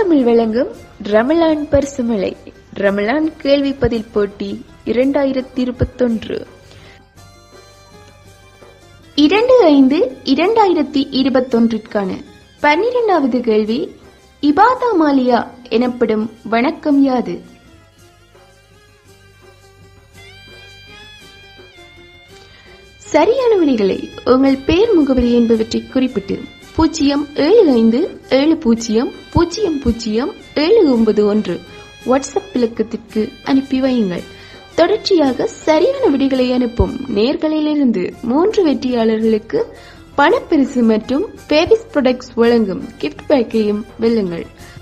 தமிழ் வழங்கும் ரமலான் பரிசுமலை ரமலான் கேள்வி பதில் போட்டி இரண்டாயிரத்தி இருபத்தொன்று இரண்டு ஐந்து இரண்டாயிரத்தி இருபத்தொன்றிற்கான பன்னிரெண்டாவது கேள்வி இபாதா மாலியா எனப்படும் வணக்கம் யாது சரியான விடைகளை உங்கள் பெயர் முகவரி என்பவற்றை குறிப்பிட்டு பூஜ்ஜியம் ஏழு ஐந்து ஏழு பூஜ்ஜியம் பூஜ்ஜியம் பூஜ்ஜியம் ஏழு ஒன்பது ஒன்று வாட்ஸ்அப் இலக்கத்திற்கு அனுப்பி வையுங்கள் தொடர்ச்சியாக சரியான விடைகளை அனுப்பும் நேர்களிலிருந்து மூன்று வெற்றியாளர்களுக்கு பணப்பரிசு மற்றும் பேபிஸ் ப்ராடக்ட்ஸ் வழங்கும் கிஃப்ட் பேக்கையும் வெல்லுங்கள்